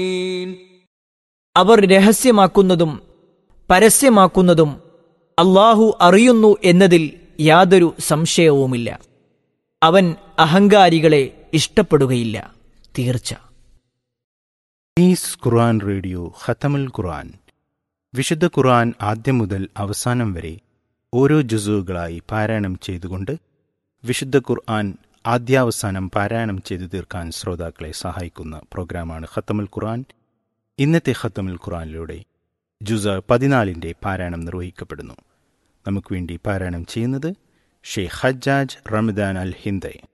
അവർ രഹസ്യമാക്കുന്നതും പരസ്യമാക്കുന്നതും അള്ളാഹു അറിയുന്നു എന്നതിൽ യാതൊരു സംശയവുമില്ല അവൻ അഹങ്കാരികളെ ഇഷ്ടപ്പെടുകയില്ല തീർച്ച പീസ് ഖുർആൻ റേഡിയോ ഖത്തമുൽ ഖുർആൻ വിശുദ്ധ ഖുർആൻ ആദ്യം മുതൽ അവസാനം വരെ ഓരോ ജുസുകളായി പാരായണം ചെയ്തുകൊണ്ട് വിശുദ്ധ ഖുർആൻ ആദ്യാവസാനം പാരായണം ചെയ്തു തീർക്കാൻ ശ്രോതാക്കളെ സഹായിക്കുന്ന പ്രോഗ്രാമാണ് ഖത്തമുൽ ഖുർആൻ ഇന്നത്തെ ഖത്തമുൽ ഖുർആനിലൂടെ ജുസ പതിനാലിൻ്റെ പാരായണം നിർവഹിക്കപ്പെടുന്നു നമുക്ക് വേണ്ടി പാരായണം ചെയ്യുന്നത് ഷെയ്ഖ് ഹജ്ജാജ് റമദാൻ അൽ ഹിന്ദയ്